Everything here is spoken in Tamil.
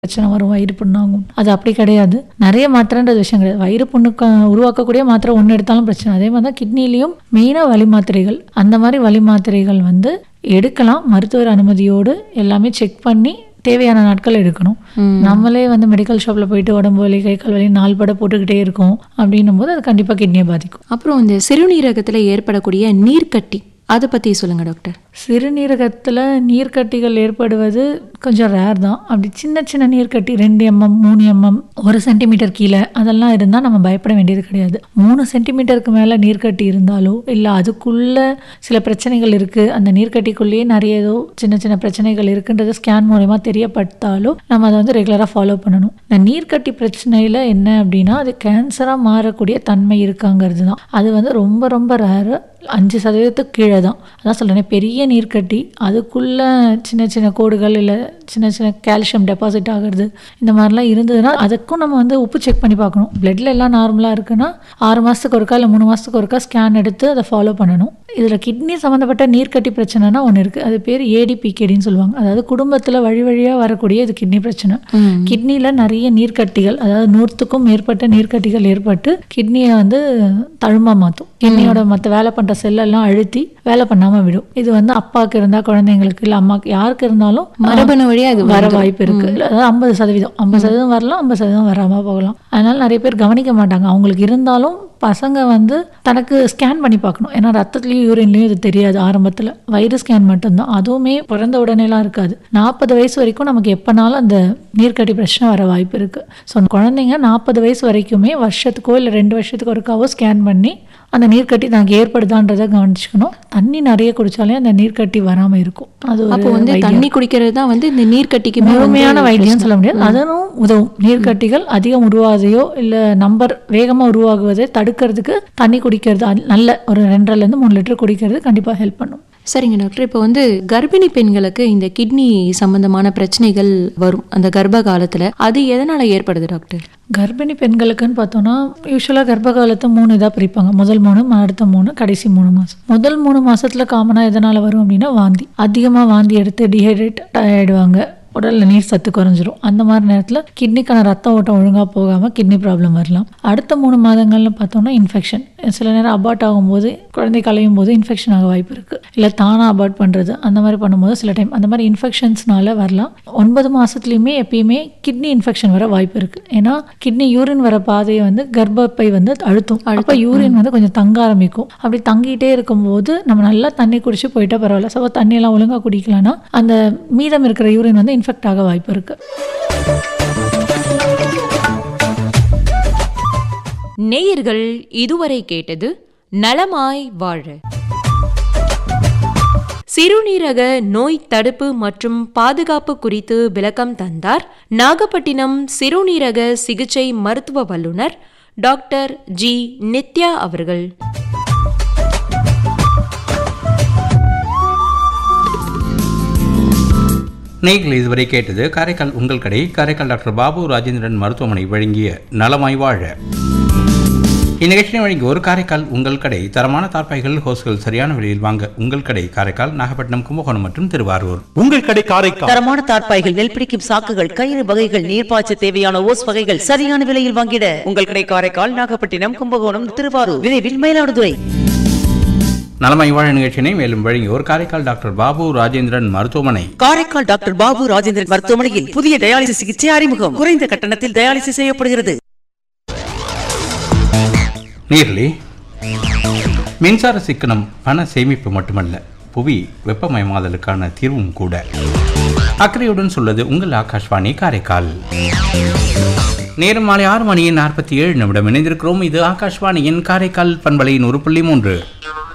பிரச்சனை வரும் வயிறு புண்ணாகும் அது அப்படி கிடையாது நிறைய மாத்திரைன்றது விஷயம் கிடையாது வயிறு புண்ணுக்கு உருவாக்கக்கூடிய மாத்திரை ஒன்று எடுத்தாலும் பிரச்சனை அதே மாதிரி தான் கிட்னிலையும் மெயினாக வலி மாத்திரைகள் அந்த மாதிரி வலி மாத்திரைகள் வந்து எடுக்கலாம் மருத்துவர் அனுமதியோடு எல்லாமே செக் பண்ணி தேவையான நாட்கள் எடுக்கணும் நம்மளே வந்து மெடிக்கல் ஷாப்பில் போயிட்டு உடம்பு வலி கை கால் வலி நாள் பட போட்டுக்கிட்டே இருக்கோம் அப்படின்னும் போது அது கண்டிப்பாக கிட்னியை பாதிக்கும் அப்புறம் இந்த சிறுநீரகத்துல ஏற்படக்கூடிய நீர்க்கட்டி அதை பத்தி சொல்லுங்க டாக்டர் சிறுநீரகத்தில் நீர்க்கட்டிகள் ஏற்படுவது கொஞ்சம் ரேர் தான் அப்படி சின்ன சின்ன நீர்க்கட்டி ரெண்டு எம்எம் மூணு எம்எம் ஒரு சென்டிமீட்டர் கீழே அதெல்லாம் இருந்தால் நம்ம பயப்பட வேண்டியது கிடையாது மூணு சென்டிமீட்டருக்கு மேலே நீர்க்கட்டி இருந்தாலோ இல்லை அதுக்குள்ள சில பிரச்சனைகள் இருக்குது அந்த நீர்க்கட்டிக்குள்ளேயே நிறைய ஏதோ சின்ன சின்ன பிரச்சனைகள் இருக்குன்றது ஸ்கேன் மூலயமா தெரியப்படுத்தாலோ நம்ம அதை வந்து ரெகுலராக ஃபாலோ பண்ணணும் இந்த நீர்க்கட்டி பிரச்சனையில் என்ன அப்படின்னா அது கேன்சராக மாறக்கூடிய தன்மை இருக்காங்கிறது தான் அது வந்து ரொம்ப ரொம்ப ரேரு அஞ்சு சதவீதத்துக்கு கீழே தான் அதான் சொல்கிறேன் பெரிய நீர்க்கட்டி அதுக்குள்ளே சின்ன சின்ன கோடுகள் இல்லை சின்ன சின்ன கால்சியம் டெபாசிட் ஆகிறது இந்த மாதிரிலாம் இருந்ததுன்னா அதுக்கும் நம்ம வந்து உப்பு செக் பண்ணி பார்க்கணும் பிளட்ல எல்லாம் நார்மலாக இருக்குன்னா ஆறு மாதத்துக்கு ஒருக்கா இல்லை மூணு மாதத்துக்கு ஒருக்கா ஸ்கேன் எடுத்து அதை ஃபாலோ பண்ணணும் இதில் கிட்னி சம்மந்தப்பட்ட நீர்க்கட்டி பிரச்சனைனா ஒன்று இருக்குது அது பேர் ஏடிபிகேடின்னு சொல்லுவாங்க அதாவது குடும்பத்தில் வழி வழியாக வரக்கூடிய இது கிட்னி பிரச்சனை கிட்னியில் நிறைய நீர்க்கட்டிகள் அதாவது நூற்றுக்கும் மேற்பட்ட நீர்க்கட்டிகள் ஏற்பட்டு கிட்னியை வந்து தழும்பா மாற்றும் கிட்னியோட மற்ற வேலை பண்ணுற செல்லெல்லாம் அழுத்தி வேலை பண்ணாமல் விடும் இது வந்து அப்பாவுக்கு இருந்தால் குழந்தைங்களுக்கு இல்லை அம்மாவுக்கு யாருக்கு இருந்தாலும் மரபணு வழியா அது வர வாய்ப்பு இருக்கு அதாவது ஐம்பது சதவீதம் ஐம்பது சதவீதம் வரலாம் ஐம்பது சதவீதம் வராமல் போகலாம் அதனால நிறைய பேர் கவனிக்க மாட்டாங்க அவங்களுக்கு இருந்தாலும் பசங்க வந்து தனக்கு ஸ்கேன் பண்ணி பார்க்கணும் ஏன்னா ரத்தத்துலேயும் யூரின்லேயும் இது தெரியாது ஆரம்பத்தில் வயிறு ஸ்கேன் மட்டும்தான் அதுவுமே பிறந்த உடனேலாம் இருக்காது நாற்பது வயசு வரைக்கும் நமக்கு எப்போனாலும் அந்த நீர்க்கட்டி பிரச்சனை வர வாய்ப்பு இருக்குது ஸோ குழந்தைங்க நாற்பது வயசு வரைக்குமே வருஷத்துக்கோ இல்லை ரெண்டு வருஷத்துக்கு ஒருக்காவோ ஸ்கேன் பண்ணி அந்த நீர்க்கட்டி நமக்கு ஏற்படுதான்றதை கவனிச்சுக்கணும் தண்ணி நிறைய குடிச்சாலே அந்த நீர்க்கட்டி வராமல் இருக்கும் அது அப்போ ஒரு வந்து தண்ணி குடிக்கிறது தான் வந்து இந்த நீர்க்கட்டிக்கு முழுமையான வைத்தியம் சொல்ல முடியாது அதனும் உதவும் நீர்க்கட்டிகள் அதிகம் உருவாதையோ இல்லை நம்பர் வேகமாக உருவாகுவதை தடுக்கிறதுக்கு தண்ணி குடிக்கிறது அது நல்ல ஒரு ரெண்டரைலேருந்து மூணு லிட்டர் குடிக்கிறது கண்டிப்பாக ஹெல்ப் பண்ணும் சரிங்க டாக்டர் இப்போ வந்து கர்ப்பிணி பெண்களுக்கு இந்த கிட்னி சம்பந்தமான பிரச்சனைகள் வரும் அந்த கர்ப்ப காலத்துல அது எதனால ஏற்படுது டாக்டர் கர்ப்பிணி பெண்களுக்குன்னு பார்த்தோன்னா யூஸ்வலாக கர்ப்ப காலத்தை மூணு இதாக பிரிப்பாங்க முதல் மூணு அடுத்த மூணு கடைசி மூணு மாதம் முதல் மூணு மாசத்துல காமனாக எதனால் வரும் அப்படின்னா வாந்தி அதிகமாக வாந்தி எடுத்து டிஹைட்ரேட் ஆகிடுவாங்க உடலில் நீர் சத்து குறைஞ்சிரும் அந்த மாதிரி நேரத்தில் கிட்னிக்கான ரத்த ஓட்டம் ஒழுங்காக போகாமல் கிட்னி ப்ராப்ளம் வரலாம் அடுத்த மூணு மாதங்கள்னு பார்த்தோம்னா இன்ஃபெக்ஷன் சில நேரம் அபார்ட் ஆகும்போது குழந்தை கலையும் போது இன்ஃபெக்ஷன் ஆக வாய்ப்பு இருக்குது இல்லை தானாக அபார்ட் பண்ணுறது அந்த மாதிரி பண்ணும்போது சில டைம் அந்த மாதிரி இன்ஃபெக்ஷன்ஸ்னால வரலாம் ஒன்பது மாதத்துலேயுமே எப்பயுமே கிட்னி இன்ஃபெக்ஷன் வர வாய்ப்பு இருக்குது ஏன்னா கிட்னி யூரின் வர பாதையை வந்து கர்ப்பப்பை வந்து அழுத்தும் அப்போ யூரின் வந்து கொஞ்சம் தங்க ஆரம்பிக்கும் அப்படி தங்கிட்டே இருக்கும்போது நம்ம நல்லா தண்ணி குடிச்சு போயிட்டா பரவாயில்ல ஸோ தண்ணியெல்லாம் ஒழுங்காக குடிக்கலன்னா அந்த மீதம் இருக்கிற யூரின் வந்து இன்ஃபெக்ட் ஆக வாய்ப்பு இருக்கு நேயர்கள் இதுவரை கேட்டது நலமாய் வாழ சிறுநீரக நோய் தடுப்பு மற்றும் பாதுகாப்பு குறித்து விளக்கம் தந்தார் நாகப்பட்டினம் சிறுநீரக சிகிச்சை மருத்துவ வல்லுநர் டாக்டர் ஜி நித்யா அவர்கள் நீங்கள் இதுவரை கேட்டது காரைக்கால் உங்கள் கடை காரைக்கால் டாக்டர் பாபு ராஜேந்திரன் மருத்துவமனை வழங்கிய நலமாய் வாழ இந்நிகழ்ச்சியை வழங்கி ஒரு காரைக்கால் உங்கள் கடை தரமான தார்பாய்கள் ஹோஸ்கள் சரியான விலையில் வாங்க உங்கள் கடை காரைக்கால் நாகப்பட்டினம் கும்பகோணம் மற்றும் திருவாரூர் உங்கள் கடை காரைக்கால் தரமான தார்ப்பாய்கள் நெல் பிடிக்கும் சாக்குகள் கயிறு வகைகள் நீர்ப்பாய்ச்ச தேவையான ஓஸ் வகைகள் சரியான விலையில் வாங்கிட உங்கள் கடை காரைக்கால் நாகப்பட்டினம் கும்பகோணம் திருவாரூர் விரைவில் மயிலாடுதுறை நலமாய் வாழ நிகழ்ச்சியினை மேலும் வழங்கி ஒரு காரைக்கால் டாக்டர் பாபு ராஜேந்திரன் மருத்துவமனை காரைக்கால் டாக்டர் பாபு ராஜேந்திரன் மருத்துவமனையில் புதிய டயாலிசிஸ் சிகிச்சை அறிமுகம் குறைந்த கட்டணத்தில் டயாலிசிஸ் செய்யப்படுகிறது நீர்லி மின்சார சிக்கனம் பண சேமிப்பு மட்டுமல்ல புவி வெப்பமயமாதலுக்கான தீர்வும் கூட அக்கறையுடன் சொல்வது உங்கள் ஆகாஷ்வாணி காரைக்கால் நேரம் மாலை ஆறு மணியின் நாற்பத்தி ஏழு நிமிடம் இணைந்திருக்கிறோம் இது ஆகாஷ்வாணியின் காரைக்கால் பண்பலையின் ஒரு புள்ளி மூன்று